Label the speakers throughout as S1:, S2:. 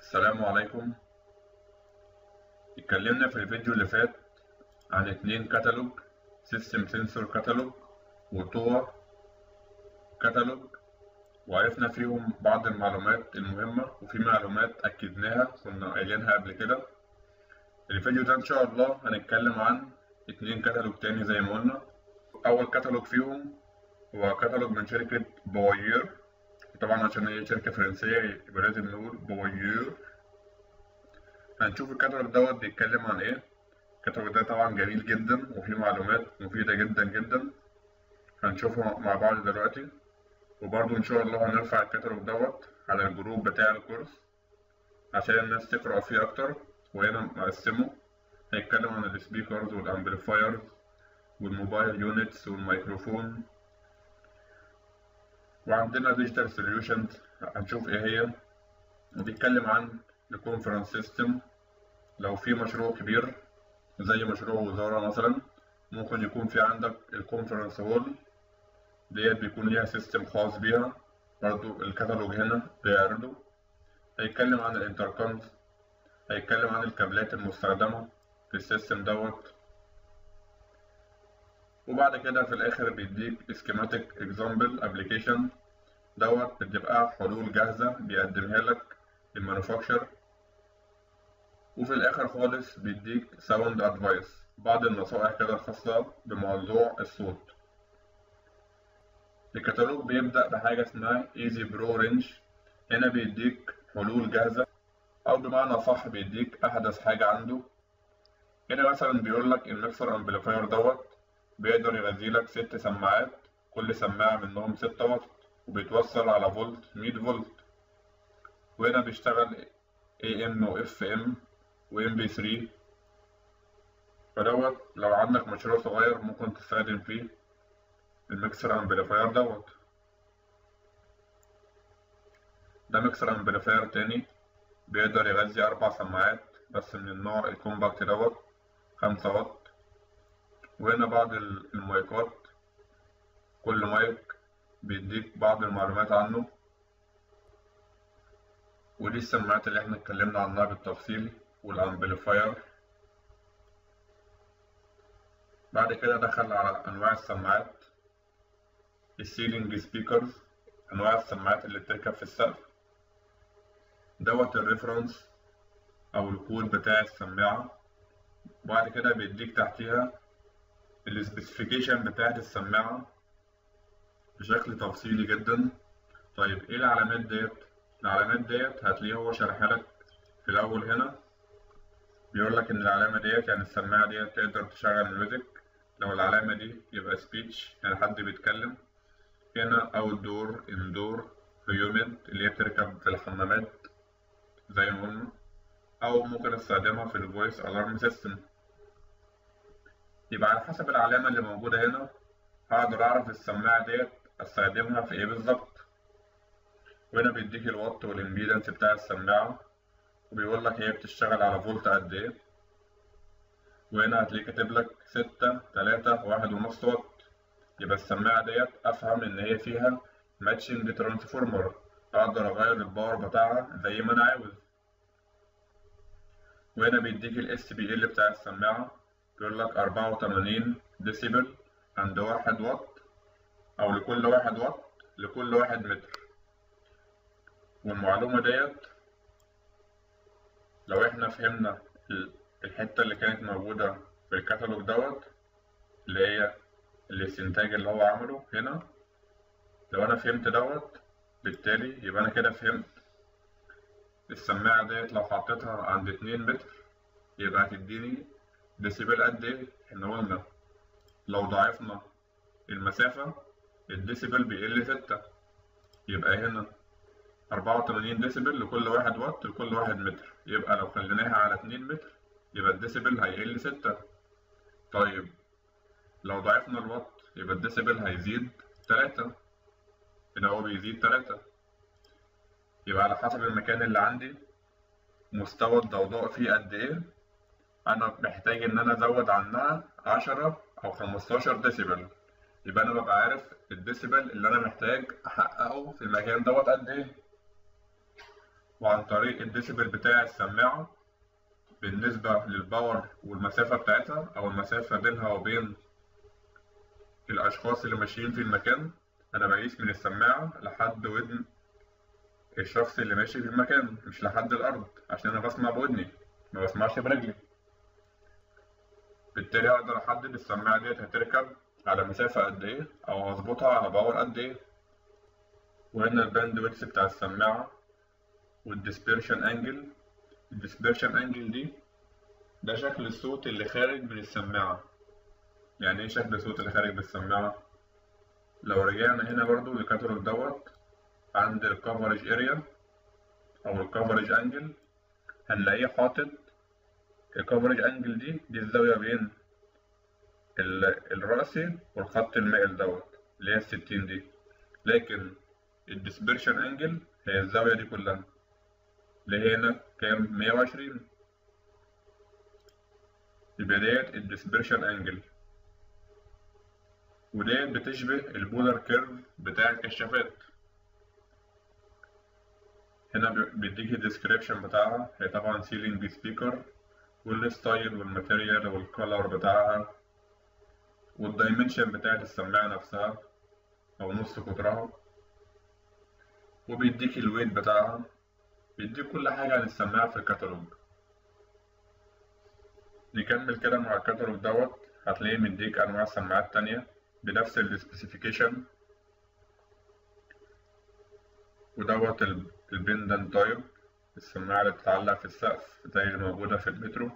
S1: السلام عليكم اتكلمنا في الفيديو اللي فات عن اتنين كتالوج سيستم سنسور كتالوج وتور كتالوج وعرفنا فيهم بعض المعلومات المهمة وفي معلومات أكدناها كنا قايلينها قبل كده الفيديو ده إن شاء الله هنتكلم عن اتنين كتالوج تاني زي ما قلنا أول كتالوج فيهم هو كتالوج من شركة بواير طبعا عشان هي شركة فرنسية يبقى لازم نقول بواير هنشوف الكتالوج دوت بيتكلم عن ايه الكتالوج ده طبعا جميل جدا وفيه معلومات مفيدة جدا جدا هنشوفها مع بعض دلوقتي وبرضه إن شاء الله هنرفع الكتالوج دوت على الجروب بتاع الكورس عشان الناس تقرأ فيه أكتر وهنا مقسمه هيتكلم عن السبيكرز والأمبليفايرز والموبايل يونتس والميكروفون وعندنا ديجيتال سوليوشنز هنشوف ايه هي وبيتكلم عن الكونفرنس سيستم لو في مشروع كبير زي مشروع وزارة مثلا ممكن يكون في عندك الكونفرنس هول ديت بيكون ليها سيستم خاص بيها برضو الكتالوج هنا بيعرضه هيتكلم عن الانتركمز هيتكلم عن الكابلات المستخدمة في السيستم دوت وبعد كده في الآخر بيديك سكيماتيك اكزامبل ابلكيشن دوت بتبقى حلول جاهزة بيقدمها لك المانوفاكتشر وفي الآخر خالص بيديك ساوند ادفايس بعض النصائح كده الخاصة بموضوع الصوت الكتالوج بيبدأ بحاجة اسمها ايزي برو رينج هنا بيديك حلول جاهزة أو بمعنى صح بيديك أحدث حاجة عنده هنا مثلا بيقول لك الميكسر امبليفاير دوت بيقدر يغذي لك ست سماعات كل سماعة منهم ستة واط وبيتوصل على فولت مية فولت وهنا بيشتغل AM و FM و MP3 فدوت لو عندك مشروع صغير ممكن تستخدم فيه الميكسر امبليفاير دوت ده ميكسر امبليفاير تاني بيقدر يغذي أربع سماعات بس من النوع الكومباكت دوت خمسة واط وهنا بعض المايكات كل مايك بيديك بعض المعلومات عنه ودي السماعات اللي احنا اتكلمنا عنها بالتفصيل والامبليفاير بعد كده دخل على انواع السماعات السيلينج سبيكرز انواع السماعات اللي بتركب في السقف دوت الريفرنس او الكود بتاع السماعة وبعد كده بيديك تحتيها السبيسيفيكيشن بتاعت السماعة بشكل تفصيلي جدا طيب ايه العلامات ديت العلامات ديت هتلاقيه هو شرحها لك في الاول هنا بيقول لك ان العلامة ديت يعني السماعة ديت تقدر تشغل ميوزك لو العلامة دي يبقى سبيتش يعني حد بيتكلم هنا اوت دور اندور هيومن اللي هي بتركب في الحمامات زي ما قلنا او ممكن استخدمها في الفويس الارم سيستم يبقى على حسب العلامة اللي موجودة هنا هقدر أعرف السماعة ديت أستخدمها في إيه بالظبط وهنا بيديك الوات والإمبيدنس بتاع السماعة وبيقول لك هي بتشتغل على فولت قد إيه وهنا هتلاقيه كاتب لك ستة تلاتة واحد ونص وات يبقى السماعة ديت أفهم إن هي فيها ماتشنج ترانسفورمر أقدر أغير الباور بتاعها زي ما أنا عاوز وهنا بيديك الاس بي ال بتاع السماعة بيقول لك أربعة وتمانين ديسيبل عند واحد واط أو لكل واحد واط لكل واحد متر والمعلومة ديت لو احنا فهمنا الحتة اللي كانت موجودة في الكتالوج دوت اللي هي الاستنتاج اللي هو عمله هنا لو أنا فهمت دوت بالتالي يبقى أنا كده فهمت السماعة ديت لو حطيتها عند اتنين متر يبقى هتديني ديسيبل قد ايه؟ احنا قلنا لو ضاعفنا المسافة الديسيبل بيقل ستة يبقى هنا أربعة وتمانين ديسيبل لكل واحد واط لكل واحد متر يبقى لو خليناها على اتنين متر يبقى الديسيبل هيقل ستة طيب لو ضاعفنا الواط يبقى الديسيبل هيزيد تلاتة هنا هو بيزيد تلاتة يبقى على حسب المكان اللي عندي مستوى الضوضاء فيه قد ايه انا محتاج ان انا ازود عنها عشرة او خمستاشر ديسيبل يبقى انا ببقى عارف الديسيبل اللي انا محتاج احققه في المكان دوت قد ايه وعن طريق الديسيبل بتاع السماعة بالنسبة للباور والمسافة بتاعتها أو المسافة بينها وبين الأشخاص اللي ماشيين في المكان أنا بقيس من السماعة لحد ودن الشخص اللي ماشي في المكان مش لحد الأرض عشان أنا بسمع بودني ما بسمعش برجلي بالتالي أقدر أحدد السماعة ديت هتركب على مسافة قد إيه أو هظبطها على باور قد إيه وهنا الباند ويدث بتاع السماعة والديسبيرشن أنجل الديسبيرشن أنجل دي ده شكل الصوت اللي خارج من السماعة يعني ايه شكل الصوت اللي خارج من السماعة لو رجعنا هنا برضو للكاتالوج دوت عند الكفرج اريا او الكفرج انجل هنلاقيه حاطط الكفرج انجل دي دي الزاوية بين الرأسي والخط المائل دوت اللي هي الستين دي لكن الديسبرشن انجل هي الزاوية دي كلها اللي هي هنا كام مية وعشرين يبقى ديت الديسبرشن انجل وديت بتشبه البولار كيرف بتاع الكشافات هنا بيديك الديسكريبشن بتاعها هي طبعا سيلينج سبيكر والستايل والماتيريال والكولر بتاعها والدايمنشن بتاعت السماعة نفسها أو نص قطرها وبيديك الويت بتاعها بيديك كل حاجة عن السماعة في الكتالوج نكمل كده مع الكتالوج دوت هتلاقيه مديك أنواع سماعات تانية بنفس السبيسيفيكيشن ودوت البندن تايب السماعة اللي بتتعلق في السقف زي اللي موجودة في المترو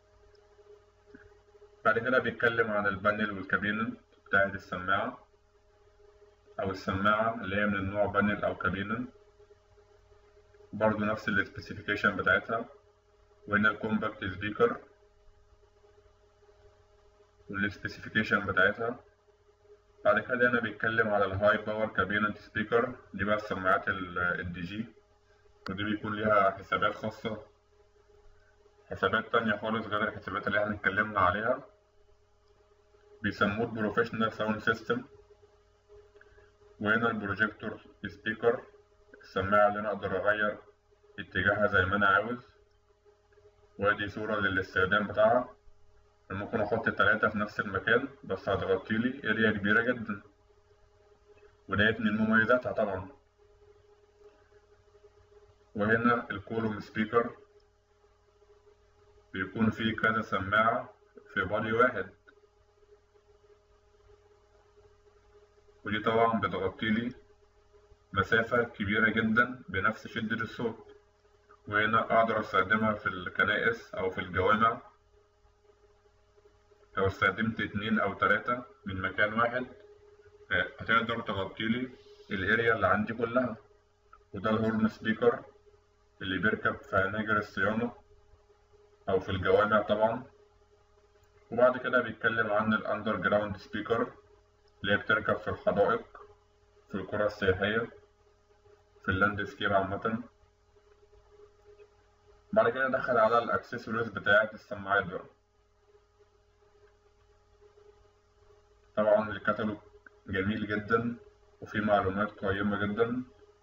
S1: بعد كده بيتكلم عن البانل والكابينة بتاعت السماعة أو السماعة اللي هي من النوع بانل أو كابينة برضو نفس السبيسيفيكيشن بتاعتها وهنا الكومباكت سبيكر والسبيسيفيكيشن بتاعتها بعد كده هنا بيتكلم على الهاي باور كابينة سبيكر دي بقى السماعات الدي جي ودي بيكون ليها حسابات خاصة حسابات تانية خالص غير الحسابات اللي احنا اتكلمنا عليها بيسموه بروفيشنال ساوند سيستم وهنا البروجيكتور سبيكر السماعة اللي أنا أقدر أغير اتجاهها زي ما أنا عاوز وادي صورة للاستخدام بتاعها ممكن أحط التلاتة في نفس المكان بس هتغطيلي اريا كبيرة جدا وديت من مميزاتها طبعا وهنا الكولوم سبيكر بيكون فيه كذا سماعة في بادي واحد ودي طبعا بتغطيلي مسافة كبيرة جدا بنفس شدة الصوت وهنا أقدر أستخدمها في الكنائس أو في الجوامع لو استخدمت اتنين أو تلاتة من مكان واحد هتقدر تغطيلي الاريا اللي عندي كلها وده الهورن سبيكر اللي بيركب في هناجر الصيانة أو في الجوامع طبعا وبعد كده بيتكلم عن الأندر جراوند سبيكر اللي هي بتركب في الحدائق في القرى السياحية في اللاندسكيب عامة بعد كده دخل على الأكسسوارز بتاعة السماعات بقى طبعا الكتالوج جميل جدا وفيه معلومات قيمة جدا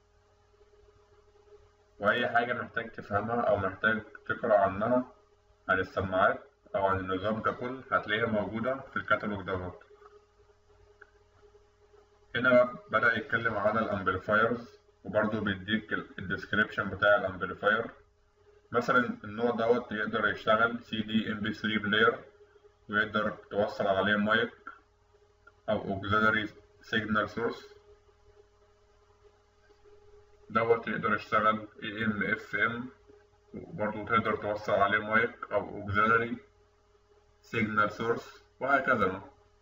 S1: وأي حاجة محتاج تفهمها أو محتاج تقرأ عنها عن السماعات أو عن النظام ككل هتلاقيها موجودة في الكتالوج دوت هنا بدأ يتكلم على الأمبليفايرز وبرضه بيديك الديسكريبشن بتاع الأمبليفاير مثلا النوع دوت يقدر يشتغل سي دي ام بي 3 بلاير ويقدر توصل عليه مايك أو auxiliary signal source دوت يقدر يشتغل AM FM وبرضه تقدر توصل عليه مايك أو auxiliary signal source وهكذا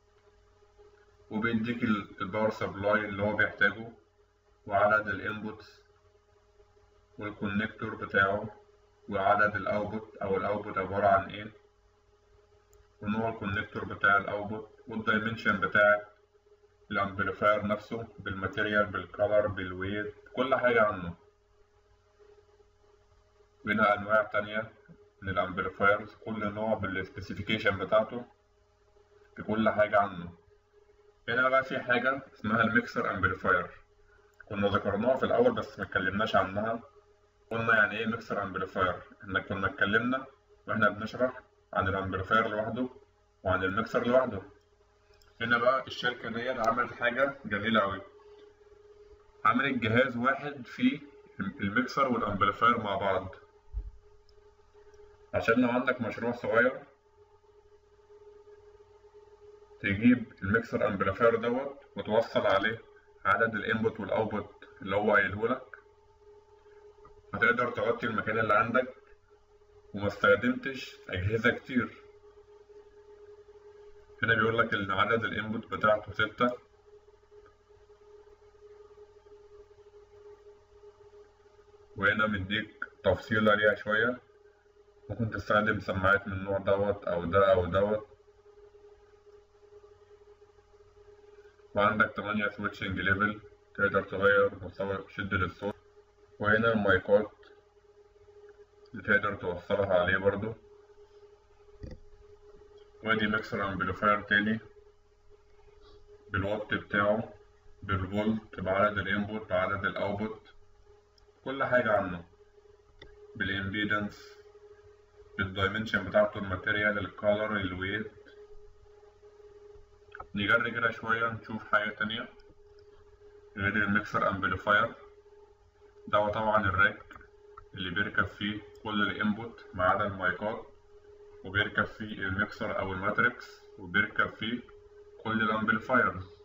S1: وبيديك الباور سبلاي اللي هو بيحتاجه وعدد الانبوتس والكونكتور بتاعه وعدد الاوتبوت او الاوتبوت عبارة عن ايه ونوع الكونكتور بتاع الاوتبوت والدايمنشن بتاع الامبليفاير نفسه بالماتيريال بالكالر بالويت كل حاجة عنه وهنا انواع تانية من الامبليفايرز كل نوع بالسبيسيفيكيشن بتاعته بكل حاجة عنه هنا بقى في حاجة اسمها الميكسر امبليفاير كنا ذكرناها في الأول بس ما اتكلمناش عنها قلنا يعني ايه ميكسر امبليفاير احنا كنا اتكلمنا واحنا بنشرح عن الامبليفاير لوحده وعن الميكسر لوحده هنا بقى الشركة ديت عملت حاجة جميلة أوي عملت جهاز واحد فيه الميكسر والامبليفاير مع بعض عشان لو عندك مشروع صغير تجيب الميكسر امبليفاير دوت وتوصل عليه عدد الانبوت والاوتبوت اللي هو قايلهولك فتقدر تغطي المكان اللي عندك وما استخدمتش أجهزة كتير هنا بيقول لك إن عدد الانبوت بتاعته ستة وهنا مديك تفصيلة ليها شوية ممكن تستخدم سماعات من النوع دوت أو ده أو دوت وعندك تمانية سويتشنج ليفل تقدر تغير مستوى شدة الصوت وهنا المايكات اللي تقدر توصلها عليه برضو وادي ميكسر امبليفاير تاني بالوات بتاعه بالفولت بعدد الانبوت بعدد الاوتبوت كل حاجة عنه بالامبيدنس بالدايمنشن بتاعته الماتيريال الكالر الويت نجري كده شوية نشوف حاجة تانية غير الميكسر امبليفاير ده هو طبعا الراك اللي بيركب فيه كل الانبوت ما عدا المايكات وبيركب فيه الميكسر او الماتريكس وبيركب فيه كل الامبليفايرز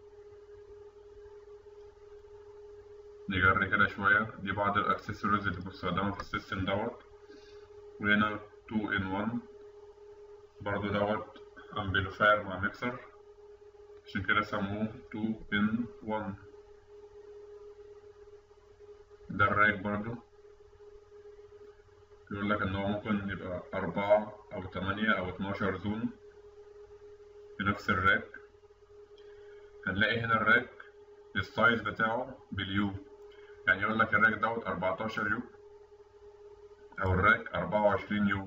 S1: نجري كده شوية دي بعض الاكسسوارز اللي بستخدمها في السيستم دوت وهنا 2 in 1 برضو دوت امبليفاير مع ميكسر عشان كده سموه 2 in 1 ده الراك برضو بيقول لك إن هو ممكن يبقى أربعة أو تمانية أو اتناشر زون في نفس الراك هنلاقي هنا الراك السايز بتاعه باليو يعني يقول لك الراك دوت أربعتاشر يو أو الراك أربعة وعشرين يو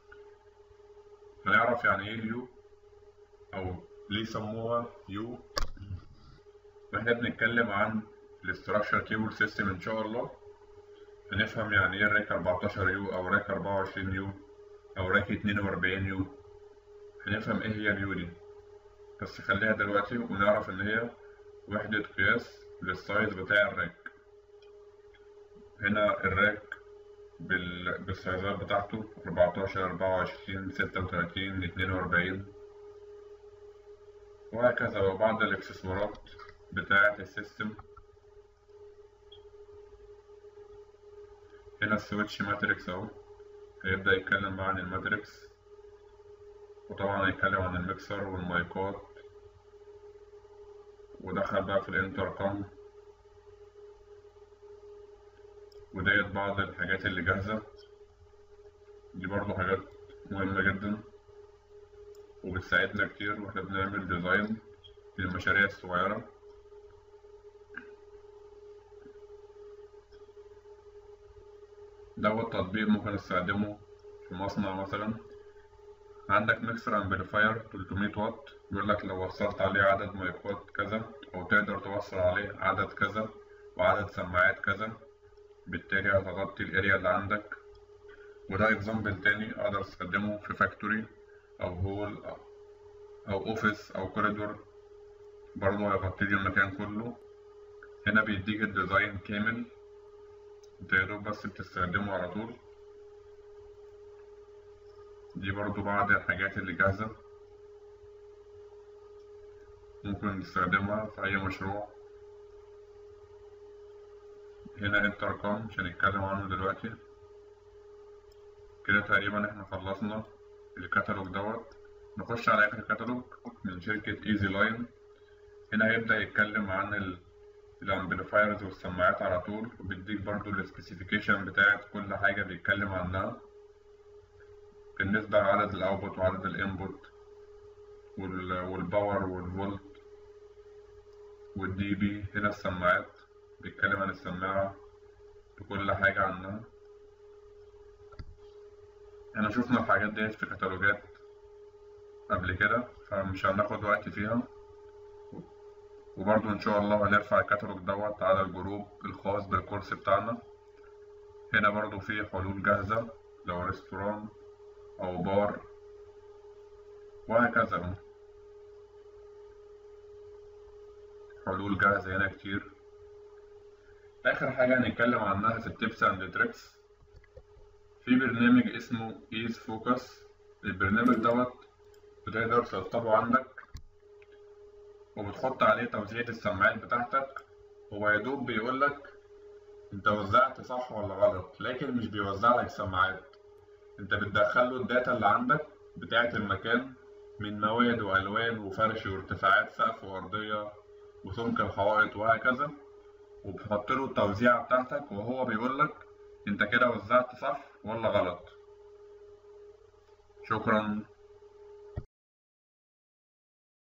S1: هنعرف يعني إيه اليو أو ليه سموها يو واحنا بنتكلم عن الاستراكشر كيبل سيستم إن شاء الله هنفهم يعني ايه الراك 14 يو او راك 24 يو او راك 42 يو هنفهم ايه هي اليو دي بس خليها دلوقتي ونعرف ان هي وحدة قياس للسايز بتاع الراك هنا الراك بال... بالسايزات بتاعته 14 24 36 42 وهكذا وبعض الاكسسوارات بتاعة السيستم هنا السويتش ماتريكس اهو هيبدأ يتكلم بقى عن الماتريكس وطبعا هيتكلم عن الميكسر والمايكات ودخل بقى في الانتركم وديت بعض الحاجات اللي جاهزة دي برضو حاجات مهمة جدا وبتساعدنا كتير واحنا بنعمل ديزاين للمشاريع الصغيرة دوت تطبيق ممكن استخدمه في مصنع مثلا عندك ميكسر امبليفاير 300 واط بيقول لك لو وصلت عليه عدد مايكات كذا او تقدر توصل عليه عدد كذا وعدد سماعات كذا بالتالي هتغطي الاريا اللي عندك وده اكزامبل تاني اقدر استخدمه في فاكتوري او هول او اوفيس او كوريدور برضه هيغطي لي المكان كله هنا بيديك الديزاين كامل انت يا دوب بس بتستخدمه على طول دي برضو بعض الحاجات اللي جاهزة ممكن نستخدمها في أي مشروع هنا انتركم مش هنتكلم عنه دلوقتي كده تقريبا احنا خلصنا الكتالوج دوت نخش على آخر كتالوج من شركة ايزي لاين هنا هيبدأ يتكلم عن ال الامبليفايرز والسماعات على طول وبيديك برضو السبيسيفيكيشن بتاعت كل حاجة بيتكلم عنها بالنسبة لعدد الاوتبوت وعدد الانبوت والباور والفولت والدي بي هنا السماعات بيتكلم عن السماعة بكل حاجة عنها احنا شفنا الحاجات ديت في كتالوجات قبل كده فمش هناخد وقت فيها وبرضه إن شاء الله هنرفع الكتالوج دوت على الجروب الخاص بالكورس بتاعنا هنا برضو في حلول جاهزة لو ريستوران أو بار وهكذا حلول جاهزة هنا كتير آخر حاجة هنتكلم عنها في التيبس أند تريكس في برنامج اسمه إيز فوكس البرنامج دوت بتقدر تسطبه عندك وبتحط عليه توزيع السماعات بتاعتك هو يدوب بيقولك انت وزعت صح ولا غلط لكن مش بيوزع لك سماعات انت بتدخله الداتا اللي عندك بتاعة المكان من مواد والوان وفرش وارتفاعات سقف وارضية وسمك الحوائط وهكذا وبتحط له التوزيعة بتاعتك وهو بيقولك انت كده وزعت صح ولا غلط شكرا